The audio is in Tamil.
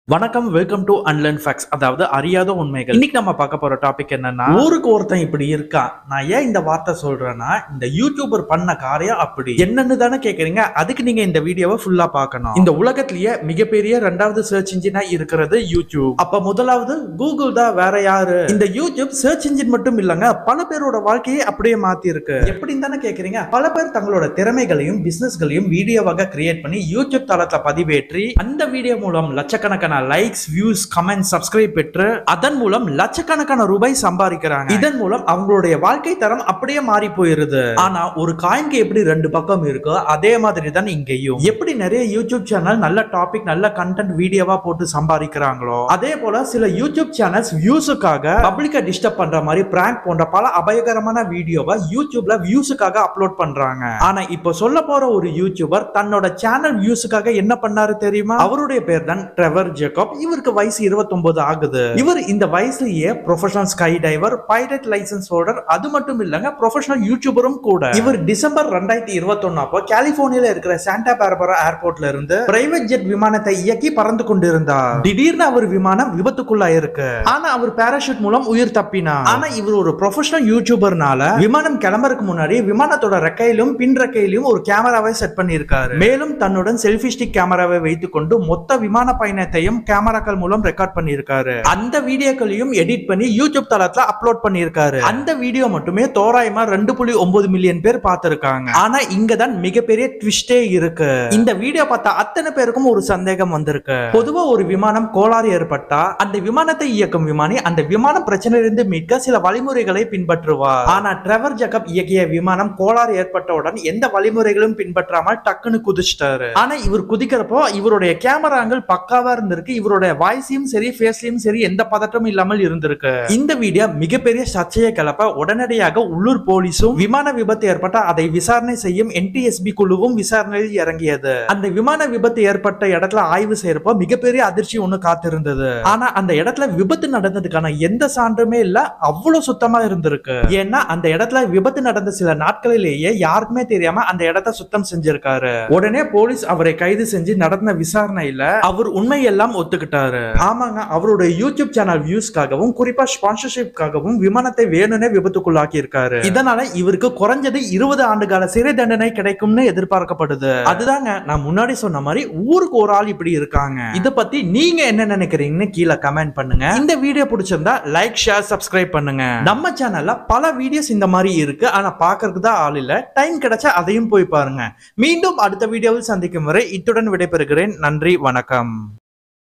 வணக்கம் வெல்கம் டு அன்லர்ன் ஃபேக்ட்ஸ் அதாவது அறியாத உண்மைகள் இன்னைக்கு நம்ம பார்க்க போற டாபிக் என்னன்னா ஊருக்கு ஒருத்தன் இப்படி இருக்கான் நான் ஏன் இந்த வார்த்தை சொல்றேன்னா இந்த யூடியூபர் பண்ண காரியம் அப்படி என்னன்னு தானே கேக்குறீங்க அதுக்கு நீங்க இந்த வீடியோவை ஃபுல்லா பார்க்கணும் இந்த உலகத்திலேயே மிகப்பெரிய ரெண்டாவது சர்ச் இன்ஜினா இருக்கிறது யூடியூப் அப்ப முதலாவது கூகுள் தான் வேற யாரு இந்த யூடியூப் சர்ச் இன்ஜின் மட்டும் இல்லங்க பல பேரோட வாழ்க்கையை அப்படியே மாத்தி இருக்கு எப்படின்னு தானே கேக்குறீங்க பல பேர் தங்களோட திறமைகளையும் பிசினஸ்களையும் வீடியோவாக கிரியேட் பண்ணி யூடியூப் தளத்தை பதிவேற்றி அந்த வீடியோ மூலம் லட்சக்கணக்கான லைக்ஸ் வியூஸ் கமெண்ட் சப்ஸ்கிரைப் பெற்று அதன் மூலம் லட்சக்கணக்கான ரூபாய் சம்பாதிக்கிறாங்க இதன் மூலம் அவங்களுடைய வாழ்க்கை தரம் அப்படியே மாறி போயிருது ஆனா ஒரு காயின்க்கு எப்படி ரெண்டு பக்கம் இருக்கோ அதே மாதிரி தான் இங்கேயும் எப்படி நிறைய யூடியூப் சேனல் நல்ல டாபிக் நல்ல கண்டென்ட் வீடியோவா போட்டு சம்பாதிக்கிறாங்களோ அதே போல சில யூடியூப் சேனல்ஸ் வியூஸுக்காக பப்ளிக்கை டிஸ்டர்ப் பண்ற மாதிரி பிராங்க் போன்ற பல அபாயகரமான வீடியோவை யூடியூப்ல வியூஸுக்காக அப்லோட் பண்றாங்க ஆனா இப்போ சொல்ல போற ஒரு யூடியூபர் தன்னோட சேனல் வியூஸுக்காக என்ன பண்ணாரு தெரியுமா அவருடைய பேர் தான் ட்ரெவர் ஜேக்கப் இவருக்கு வயசு 29 ஆகுது இவர் இந்த வயசுலயே professional skydiver pilot licence holder அது மட்டும் இல்லங்க ப்ரொஃபஷனல் யூடியூபரும் கூட இவர் டிசம்பர் ரெண்டாயிரத்தி இருபத்தொன்னு அப்போ கலிபோர்னியால இருக்கிற சாண்டா பார்பரா ஏர்போர்ட்ல இருந்து பிரைவேட் ஜெட் விமானத்தை இயக்கி பறந்து கொண்டிருந்தார் திடீர்னு அவர் விமானம் விபத்துக்குள்ளாயிருக்கு ஆனா அவர் பாராஷூட் மூலம் உயிர் தப்பினார் ஆனா இவர் ஒரு ப்ரொஃபஷனல் யூடியூபர்னால விமானம் கிளம்புறதுக்கு முன்னாடி விமானத்தோட ரெக்கையிலும் பின் ரெக்கையிலும் ஒரு கேமராவை செட் பண்ணியிருக்காரு மேலும் தன்னுடன் செல்ஃபி ஸ்டிக் கேமராவை வைத்துக்கொண்டு மொத்த விமான பயணத்தையும் கேமராக்கள் மூலம் ரெக்கார்ட் பண்ணியிருக்காரு அந்த வீடியோக்களையும் எடிட் பண்ணி யூடியூப் தளத்துல அப்லோட் பண்ணியிருக்காரு அந்த வீடியோ மட்டுமே தோராயமா ரெண்டு புள்ளி ஒன்பது மில்லியன் பேர் பார்த்திருக்காங்க ஆனா இங்க தான் மிகப்பெரிய ட்விஸ்டே இருக்கு இந்த வீடியோ பார்த்த அத்தனை பேருக்கும் ஒரு சந்தேகம் வந்திருக்கு பொதுவா ஒரு விமானம் கோளாறு ஏற்பட்டா அந்த விமானத்தை இயக்கும் விமானி அந்த விமான பிரச்சனையிலிருந்து மீட்க சில வழிமுறைகளை பின்பற்றுவார் ஆனா ட்ரெவர் ஜக்கப் இயக்கிய விமானம் கோளாறு ஏற்பட்டவுடன் எந்த வழிமுறைகளும் பின்பற்றாமல் டக்குன்னு குதிச்சிட்டாரு ஆனா இவர் குதிக்கிறப்போ இவருடைய கேமராங்கள் பக்காவா இருந்திருக்கு இவருடைய வாய்ஸையும் சரி ஃபேஸ்லயும் சரி எந்த பதட்டமும் இல்லாமல் இருந்திருக்கு இந்த வீடியோ மிகப்பெரிய சர்ச்சையை கிளப்ப உடனடியாக உள்ளூர் போலீஸும் விமான விபத்து ஏற்பட்ட அதை விசாரணை செய்யும் என்டிஎஸ்பி குழுவும் விசாரணையில் இறங்கியது அந்த விமான விபத்து ஏற்பட்ட இடத்துல ஆய்வு செய்யறப்போ மிகப்பெரிய அதிர்ச்சி ஒண்ணு காத்திருந்தது ஆனா அந்த இடத்துல விபத்து நடந்ததுக்கான எந்த சான்றுமே இல்ல அவ்வளவு சுத்தமா இருந்திருக்கு ஏன்னா அந்த இடத்துல விபத்து நடந்த சில நாட்களிலேயே யாருக்குமே தெரியாம அந்த இடத்த சுத்தம் செஞ்சிருக்காரு உடனே போலீஸ் அவரை கைது செஞ்சு நடந்த விசாரணையில அவர் உண்மையெல்லாம் ஒத்துக்கிட்டாரு ஆமாங்க அவருடைய யூடியூப் சேனல் வியூஸ்க்காகவும் குறிப்பா ஸ்பான்சர்ஷிப்காகவும் விமானத்தை வேணும்னே விபத்துக்குள்ளாக்கி இருக்காரு இதனால இவருக்கு குறைஞ்சது இருபது ஆண்டு கால சிறை தண்டனை கிடைக்கும்னு எதிர்பார்க்கப்படுது அதுதாங்க நான் முன்னாடி சொன்ன மாதிரி ஊருக்கு ஒரு ஆள் இப்படி இருக்காங்க இத பத்தி நீங்க என்ன நினைக்கிறீங்கன்னு கீழே கமெண்ட் பண்ணுங்க இந்த வீடியோ பிடிச்சிருந்தா லைக் ஷேர் சப்ஸ்கிரைப் பண்ணுங்க நம்ம சேனல்ல பல வீடியோஸ் இந்த மாதிரி இருக்கு ஆனா பாக்குறதுக்கு தான் ஆள் இல்ல டைம் கிடைச்சா அதையும் போய் பாருங்க மீண்டும் அடுத்த வீடியோவில் சந்திக்கும் வரை இத்துடன் விடைபெறுகிறேன் நன்றி வணக்கம்